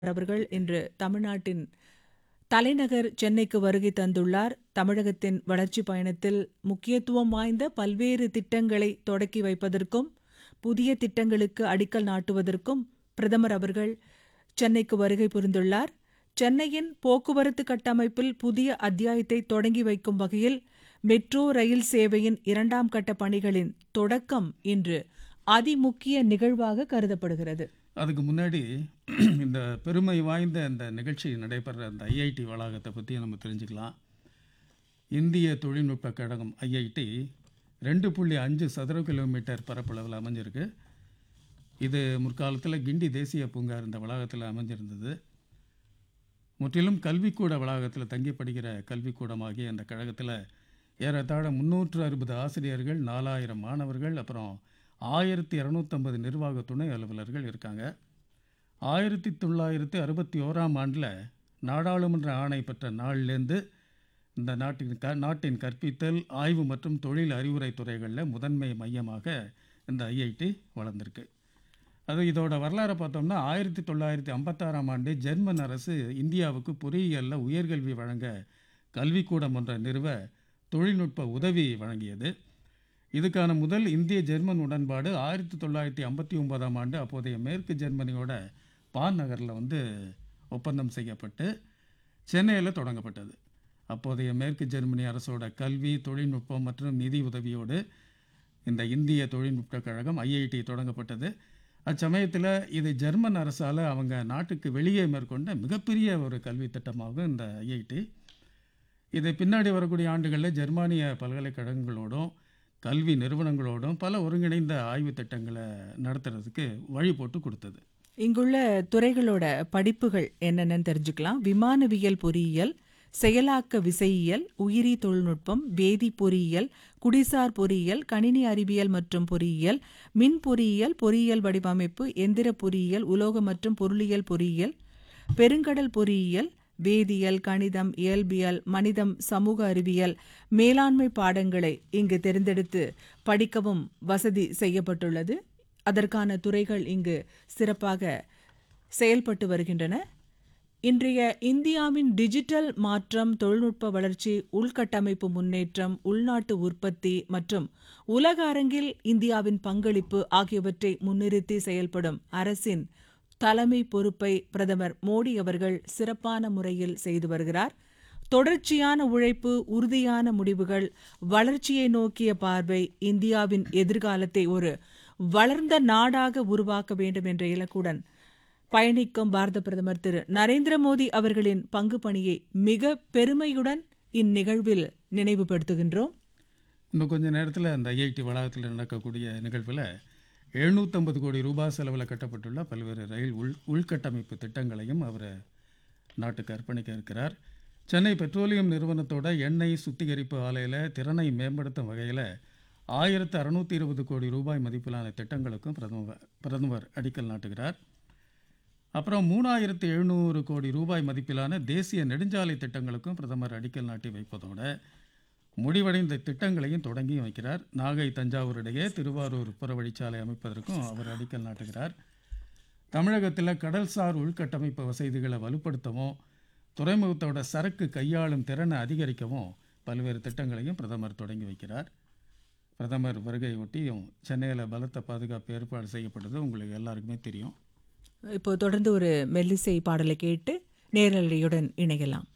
அவர்கள் இன்று தமிழ்நாட்டின் தலைநகர் சென்னைக்கு வருகை தந்துள்ளார் தமிழகத்தின் வளர்ச்சி பயணத்தில் முக்கியத்துவம் வாய்ந்த பல்வேறு திட்டங்களை தொடக்கி வைப்பதற்கும் புதிய திட்டங்களுக்கு அடிக்கல் நாட்டுவதற்கும் பிரதமர் அவர்கள் சென்னைக்கு வருகை புரிந்துள்ளார் சென்னையின் போக்குவரத்து கட்டமைப்பில் புதிய அத்தியாயத்தை தொடங்கி வைக்கும் வகையில் மெட்ரோ ரயில் சேவையின் இரண்டாம் கட்ட பணிகளின் தொடக்கம் இன்று அதிமுக்கிய நிகழ்வாக கருதப்படுகிறது அதுக்கு முன்னாடி இந்த பெருமை வாய்ந்த இந்த நிகழ்ச்சி நடைபெற அந்த ஐஐடி வளாகத்தை பற்றி நம்ம தெரிஞ்சுக்கலாம் இந்திய தொழில்நுட்ப கழகம் ஐஐடி ரெண்டு புள்ளி அஞ்சு சதுர கிலோமீட்டர் பரப்பளவில் அமைஞ்சிருக்கு இது முற்காலத்தில் கிண்டி தேசிய பூங்கா இந்த வளாகத்தில் அமைஞ்சிருந்தது முற்றிலும் கல்விக்கூட வளாகத்தில் தங்கி படிக்கிற கல்விக்கூடமாகிய அந்த கழகத்தில் ஏறத்தாழ முந்நூற்று அறுபது ஆசிரியர்கள் நாலாயிரம் மாணவர்கள் அப்புறம் ஆயிரத்தி இரநூத்தம்பது நிர்வாக துணை அலுவலர்கள் இருக்காங்க ஆயிரத்தி தொள்ளாயிரத்தி அறுபத்தி ஓராம் ஆண்டில் நாடாளுமன்ற ஆணை பெற்ற நாள்லேருந்து இந்த நாட்டின் க நாட்டின் கற்பித்தல் ஆய்வு மற்றும் தொழில் அறிவுரை துறைகளில் முதன்மை மையமாக இந்த ஐஐடி வளர்ந்திருக்கு அது இதோட வரலாறை பார்த்தோம்னா ஆயிரத்தி தொள்ளாயிரத்தி ஐம்பத்தாறாம் ஆண்டு ஜெர்மன் அரசு இந்தியாவுக்கு பொறியியலில் உயர்கல்வி வழங்க கல்விக்கூடம் ஒன்றை நிறுவ தொழில்நுட்ப உதவி வழங்கியது இதுக்கான முதல் இந்திய ஜெர்மன் உடன்பாடு ஆயிரத்தி தொள்ளாயிரத்தி ஐம்பத்தி ஒன்பதாம் ஆண்டு அப்போதைய மேற்கு ஜெர்மனியோட பான் நகரில் வந்து ஒப்பந்தம் செய்யப்பட்டு சென்னையில் தொடங்கப்பட்டது அப்போதைய மேற்கு ஜெர்மனி அரசோட கல்வி தொழில்நுட்பம் மற்றும் நிதி உதவியோடு இந்த இந்திய தொழில்நுட்ப கழகம் ஐஐடி தொடங்கப்பட்டது அச்சமயத்தில் இது ஜெர்மன் அரசால் அவங்க நாட்டுக்கு வெளியே மேற்கொண்ட மிகப்பெரிய ஒரு கல்வி திட்டமாகும் இந்த ஐஐடி இது பின்னாடி வரக்கூடிய ஆண்டுகளில் ஜெர்மானிய பல்கலைக்கழகங்களோடும் கல்வி நிறுவனங்களோடும் பல ஒருங்கிணைந்த ஆய்வு திட்டங்களை நடத்துறதுக்கு வழி போட்டு கொடுத்தது இங்குள்ள துறைகளோட படிப்புகள் என்னென்னு தெரிஞ்சுக்கலாம் விமானவியல் பொறியியல் செயலாக்க விசையியல் உயிரி தொழில்நுட்பம் வேதி பொறியியல் குடிசார் பொறியியல் கணினி அறிவியல் மற்றும் பொறியியல் மின் பொறியியல் பொறியியல் வடிவமைப்பு எந்திர பொறியியல் உலோக மற்றும் பொருளியல் பொறியியல் பெருங்கடல் பொறியியல் வேதியியல் கணிதம் இயல்பியல் மனிதம் சமூக அறிவியல் மேலாண்மை பாடங்களை இங்கு தேர்ந்தெடுத்து படிக்கவும் வசதி செய்யப்பட்டுள்ளது அதற்கான துறைகள் இங்கு சிறப்பாக செயல்பட்டு வருகின்றன இன்றைய இந்தியாவின் டிஜிட்டல் மாற்றம் தொழில்நுட்ப வளர்ச்சி உள்கட்டமைப்பு முன்னேற்றம் உள்நாட்டு உற்பத்தி மற்றும் உலக அரங்கில் இந்தியாவின் பங்களிப்பு ஆகியவற்றை முன்னிறுத்தி செயல்படும் அரசின் தலைமை பொறுப்பை பிரதமர் மோடி அவர்கள் சிறப்பான முறையில் செய்து வருகிறார் தொடர்ச்சியான உழைப்பு உறுதியான முடிவுகள் வளர்ச்சியை நோக்கிய பார்வை இந்தியாவின் எதிர்காலத்தை ஒரு வளர்ந்த நாடாக உருவாக்க வேண்டும் என்ற இலக்குடன் பயணிக்கும் பாரத பிரதமர் திரு நரேந்திர மோடி அவர்களின் பங்கு பணியை மிக பெருமையுடன் இந்நிகழ்வில் நினைவுபடுத்துகின்றோம் இன்னும் கொஞ்ச நேரத்தில் அந்த ஐஐடி வளாகத்தில் நடக்கக்கூடிய நிகழ்வில் எழுநூற்றம்பது கோடி ரூபாய் செலவில் கட்டப்பட்டுள்ள பல்வேறு ரயில் உள் உள்கட்டமைப்பு திட்டங்களையும் அவர் நாட்டுக்கு அர்ப்பணிக்க இருக்கிறார் சென்னை பெட்ரோலியம் நிறுவனத்தோட எண்ணெய் சுத்திகரிப்பு ஆலையில் திறனை மேம்படுத்தும் வகையில் ஆயிரத்து அறுநூற்றி இருபது கோடி ரூபாய் மதிப்பிலான திட்டங்களுக்கும் பிரதமர் பிரதமர் அடிக்கல் நாட்டுகிறார் அப்புறம் மூணாயிரத்து எழுநூறு கோடி ரூபாய் மதிப்பிலான தேசிய நெடுஞ்சாலை திட்டங்களுக்கும் பிரதமர் அடிக்கல் நாட்டி வைப்பதோட முடிவடைந்த திட்டங்களையும் தொடங்கி வைக்கிறார் நாகை தஞ்சாவூர் இடையே திருவாரூர் புறவழிச்சாலை அமைப்பதற்கும் அவர் அடிக்கல் நாட்டுகிறார் தமிழகத்தில் கடல்சார் உள்கட்டமைப்பு வசதிகளை வலுப்படுத்தவும் துறைமுகத்தோட சரக்கு கையாளும் திறனை அதிகரிக்கவும் பல்வேறு திட்டங்களையும் பிரதமர் தொடங்கி வைக்கிறார் பிரதமர் வருகையொட்டியும் சென்னையில் பலத்த பாதுகாப்பு ஏற்பாடு செய்யப்பட்டது உங்களுக்கு எல்லாருக்குமே தெரியும் இப்போ தொடர்ந்து ஒரு மெல்லிசை பாடலை கேட்டு நேரலையுடன் இணையலாம்